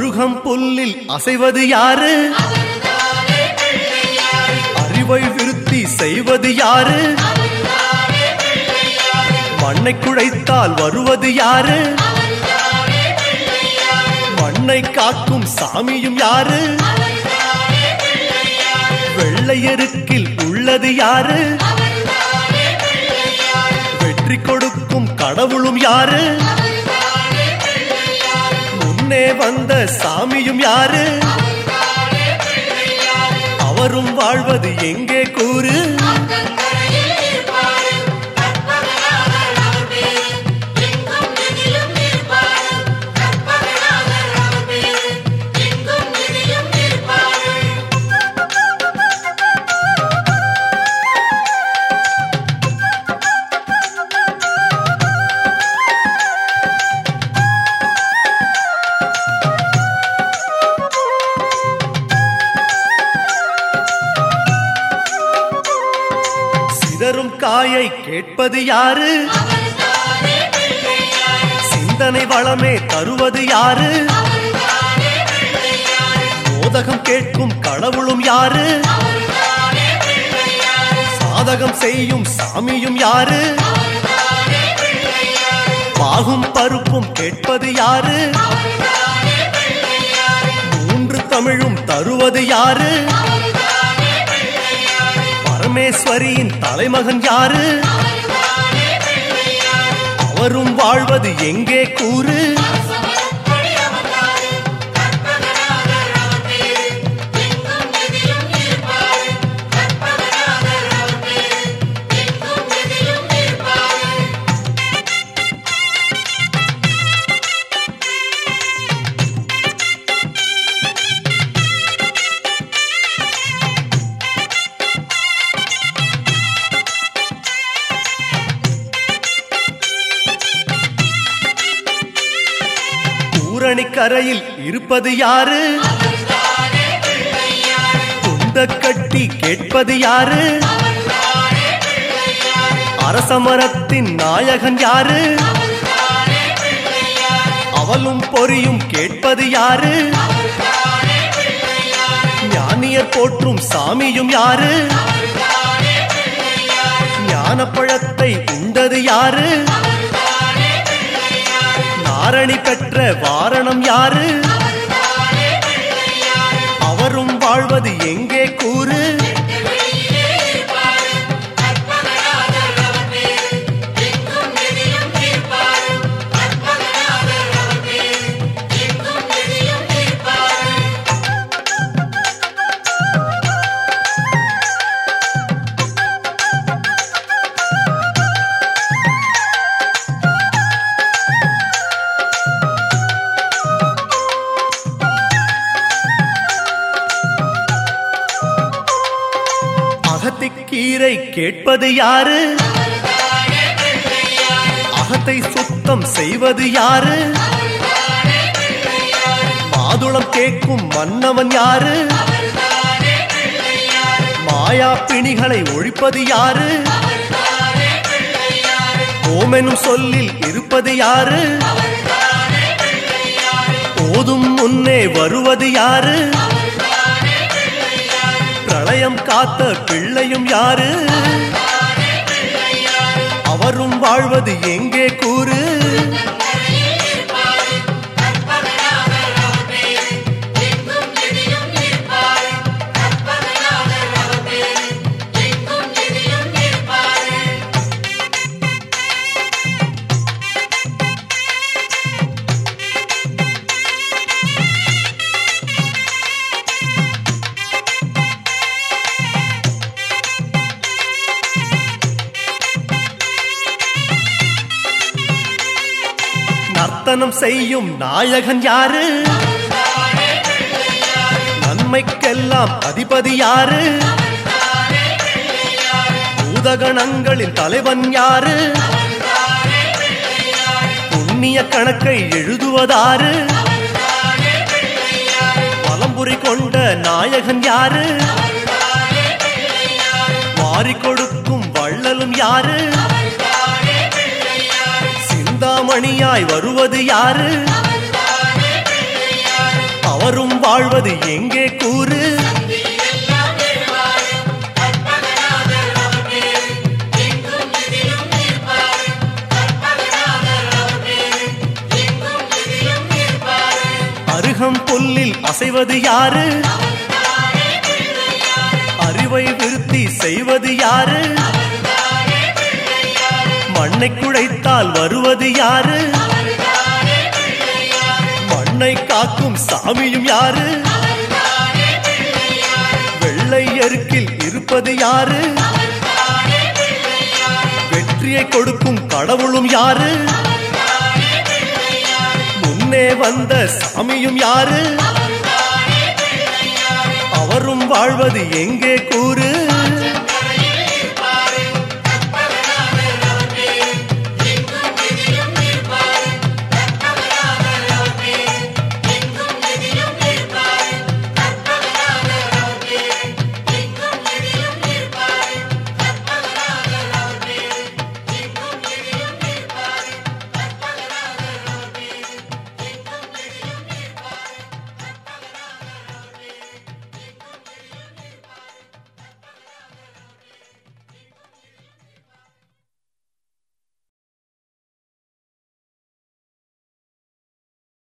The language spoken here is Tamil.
அருகம் புல்லில் அசைவது யாரு அறிவை விருத்தி செய்வது யாரு மண்ணை குழைத்தால் வருவது யாரு மண்ணை காக்கும் சாமியும் யாரு வெள்ளையருக்கில் உள்ளது யாரு வெற்றி கொடுக்கும் கடவுளும் யாரு முன்னே வந்த சாமியும் யாரு அவரும் வாழ்வது எங்கே கூறு சிதறும் காயை கேட்பது யாரு சிந்தனை வளமே தருவது யாரு மோதகம் கேட்கும் கடவுளும் யாரு சாதகம் செய்யும் சாமியும் யாரு பாகும் பருப்பும் கேட்பது யாரு மூன்று தமிழும் தருவது யாரு பரமேஸ்வரியின் தலைமகன் யாரு அவரும் வாழ்வது எங்கே கூறு பூரணி கரையில் இருப்பது யாரு துண்ட கட்டி கேட்பது யாரு அரசமரத்தின் நாயகன் யாரு அவளும் பொறியும் கேட்பது யாரு ஞானியர் போற்றும் சாமியும் யாரு ஞானப்பழத்தை உண்டது யாரு நாரணி பெற்ற வாரணம் யாரு அவரும் வாழ்வது எங்கே கூறு அகத்திக்கீரை கேட்பது யாரு அகத்தை சுத்தம் செய்வது யாரு மாதுளம் கேட்கும் மன்னவன் யாரு மாயா பிணிகளை ஒழிப்பது யாரு ஓமெனும் சொல்லில் இருப்பது யாரு போதும் முன்னே வருவது யாரு பிரளயம் காத்த பிள்ளையும் யாரு அவரும் வாழ்வது எங்கே கூறு நர்த்தனம் செய்யும் நாயகன் யாரு நன்மைக்கெல்லாம் அதிபதி யாரு பூதகணங்களின் தலைவன் யாரு புண்ணிய கணக்கை எழுதுவதாரு பலம்புரி கொண்ட நாயகன் யாரு வாரி கொடுக்கும் வள்ளலும் யாரு சிந்தாமணியாய் வருவது யாரு அவரும் வாழ்வது எங்கே கூறு அருகம் புல்லில் அசைவது யாரு அறிவை விருத்தி செய்வது யாரு மண்ணை குழைத்தால் வருவது யாரு மண்ணை காக்கும் சாமியும் யாரு வெள்ளை அருக்கில் இருப்பது யாரு வெற்றியை கொடுக்கும் கடவுளும் யாரு முன்னே வந்த சாமியும் யாரு அவரும் வாழ்வது எங்கே கூறு